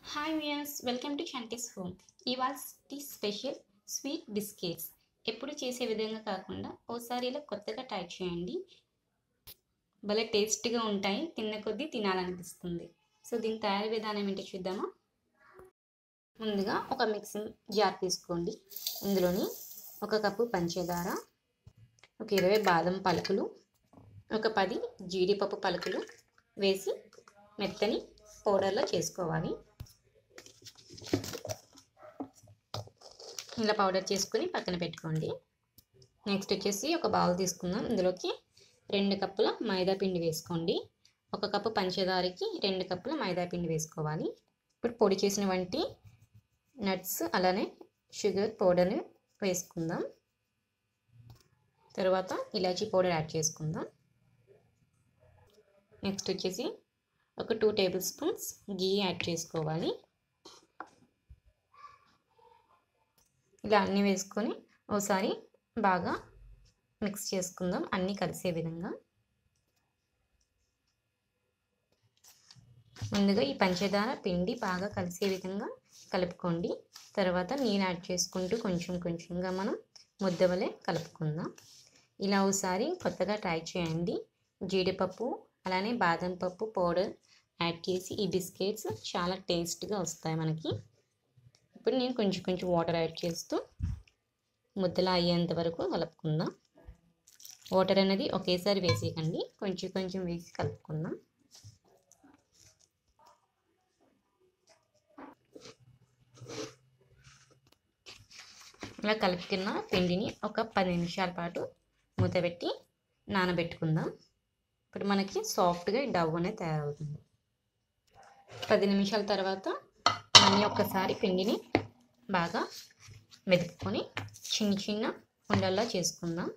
hi viewers welcome to Shanti's home ఇవాళ special sweet biscuits ఎప్పుడు చేసే విధంగా కాకుండా ఓసారి ఇలా కొత్తగా ట్రై చేయండి భలే టేస్ట్గా ఉంటాయి తిన్న కొద్దీ తినాలనిపిస్తుంది సో దీని తయారీ విధానం ఏంటో చూద్దామా ముందుగా ఒక మిక్సింగ్ జార్ తీసుకోండి ఇందులోని ఒక కప్పు పంచదార ఒక ఇరవై బాదం పలుకులు ఒక పది జీడిపప్పు పలుకులు వేసి మెత్తని పౌడర్లో చేసుకోవాలి ఇలా పౌడర్ చేసుకుని పక్కన పెట్టుకోండి నెక్స్ట్ వచ్చేసి ఒక బౌల్ తీసుకుందాం ఇందులోకి రెండు కప్పుల మైదా పిండి వేసుకోండి ఒక కప్పు పంచదారకి రెండు కప్పుల మైదా పిండి వేసుకోవాలి ఇప్పుడు పొడి చేసిన వంటి నట్స్ అలానే షుగర్ పౌడర్ని వేసుకుందాం తర్వాత ఇలాచీ పౌడర్ యాడ్ చేసుకుందాం నెక్స్ట్ వచ్చేసి ఒక two tablespoons ghee add చేసుకోవాలి ఇలా అన్నీ వేసుకొని ఒకసారి బాగా మిక్స్ చేసుకుందాం అన్నీ కలిసే విధంగా ముందుగా ఈ పంచదార పిండి బాగా కలిసే విధంగా కలుపుకోండి తర్వాత నీళ్ళు యాడ్ చేసుకుంటూ కొంచెం కొంచెంగా మనం ముద్దవలే కలుపుకుందాం ఇలా ఒకసారి కొత్తగా ట్రై చేయండి జీడిపప్పు అలానే బాదం పప్పు పౌడర్ యాడ్ చేసి ఈ బిస్కెట్స్ చాలా టేస్ట్గా వస్తాయి మనకి ఇప్పుడు నేను కొంచెం కొంచెం వాటర్ యాడ్ చేస్తూ ముద్దలా అయ్యేంత వరకు కలుపుకుందాం వాటర్ అనేది ఒకేసారి వేసేయకండి కొంచెం కొంచెం వేసి కలుపుకుందాం ఇలా కలుపుకున్న పిండిని ఒక పది నిమిషాల పాటు మూత పెట్టి నానబెట్టుకుందాం ఇప్పుడు మనకి సాఫ్ట్గా డవ్ అనేది తయారవుతుంది పది నిమిషాల తర్వాత మళ్ళీ ఒక్కసారి పిండిని బాగా మెదుపుకొని చిన్న చిన్న ఉండల్లా చేసుకుందాం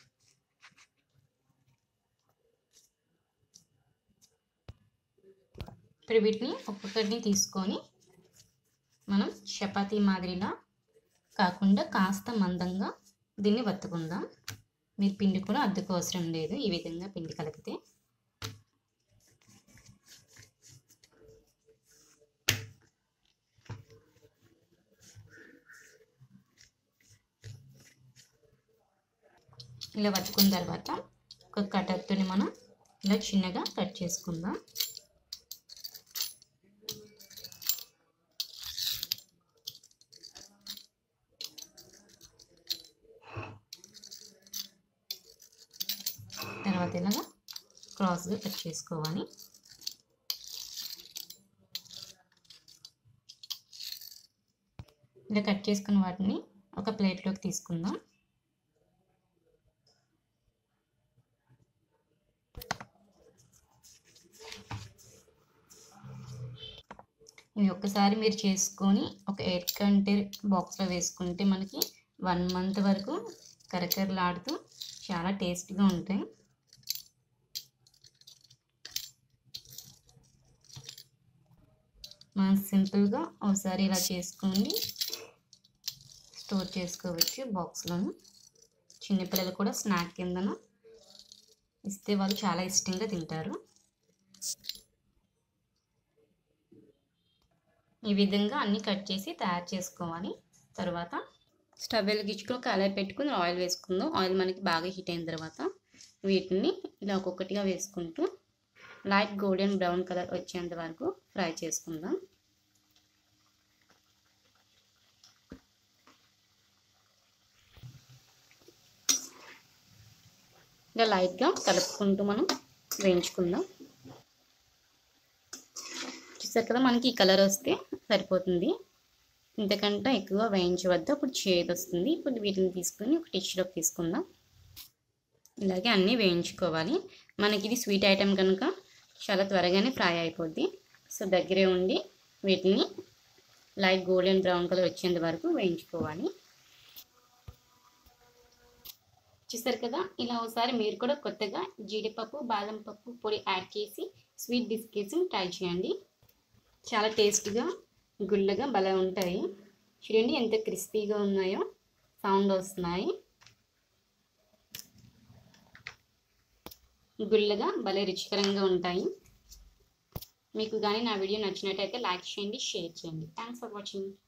ఇప్పుడు వీటిని ఒక్కొక్కటిని తీసుకొని మనం చపాతీ మాదిరిలా కాకుండా కాస్త మందంగా దీన్ని వత్తుకుందాం మీరు పిండి కూడా అద్దుకు అవసరం లేదు ఈ విధంగా పిండి కలిపితే ఇలా వత్తుకున్న తర్వాత ఒక కటర్తోని మనం ఇలా చిన్నగా కట్ చేసుకుందాం తర్వాత ఇలాగా క్రాస్గా కట్ చేసుకోవాలి ఇలా కట్ చేసుకున్న వాటిని ఒక ప్లేట్లోకి తీసుకుందాం ఇవి ఒక్కసారి మీరు చేసుకొని ఒక ఎయిర్ కంటైనర్ బాక్స్లో వేసుకుంటే మనకి వన్ మంత్ వరకు కరకరలాడుతూ చాలా టేస్ట్గా ఉంటాయి మనం సింపుల్గా ఒకసారి ఇలా చేసుకొని స్టోర్ చేసుకోవచ్చు బాక్స్లోను చిన్నపిల్లలు కూడా స్నాక్ కిందన ఇస్తే వాళ్ళు చాలా ఇష్టంగా తింటారు ఈ విధంగా అన్నీ కట్ చేసి తయారు చేసుకోవాలి తర్వాత స్టవ్ వెలిగించుకొని కలర్ పెట్టుకుని ఆయిల్ వేసుకుందాం ఆయిల్ మనకి బాగా హీట్ అయిన తర్వాత వీటిని ఇలా ఒక్కొక్కటిగా వేసుకుంటూ లైట్ గోల్డెన్ బ్రౌన్ కలర్ వచ్చేంత వరకు ఫ్రై చేసుకుందాం ఇలా లైట్గా కలుపుకుంటూ మనం వేయించుకుందాం చూసారు కదా మనకి ఈ కలర్ వస్తే సరిపోతుంది ఇంతకంటే ఎక్కువ వేయించవద్దు అప్పుడు చేదు వస్తుంది ఇప్పుడు వీటిని తీసుకొని ఒక టిష్యూలోకి తీసుకుందాం ఇలాగే అన్నీ వేయించుకోవాలి మనకి ఇది స్వీట్ ఐటెం కనుక చాలా త్వరగానే ఫ్రై అయిపోద్ది సో దగ్గరే ఉండి వీటిని లైట్ గోల్డెన్ బ్రౌన్ కలర్ వచ్చేంత వరకు వేయించుకోవాలి చూసారు కదా ఇలా ఒకసారి మీరు కూడా కొత్తగా జీడిపప్పు బాదం పప్పు పొడి యాడ్ చేసి స్వీట్ బిస్కెట్స్ని ట్రై చేయండి చాలా టేస్ట్గా గుల్లగా భలే ఉంటాయి చూడండి ఎంత క్రిస్పీగా ఉన్నాయో సౌండ్ వస్తున్నాయి గుల్లగా భలే రుచికరంగా ఉంటాయి మీకు కానీ నా వీడియో నచ్చినట్టయితే లైక్ చేయండి షేర్ చేయండి థ్యాంక్స్ ఫర్ వాచింగ్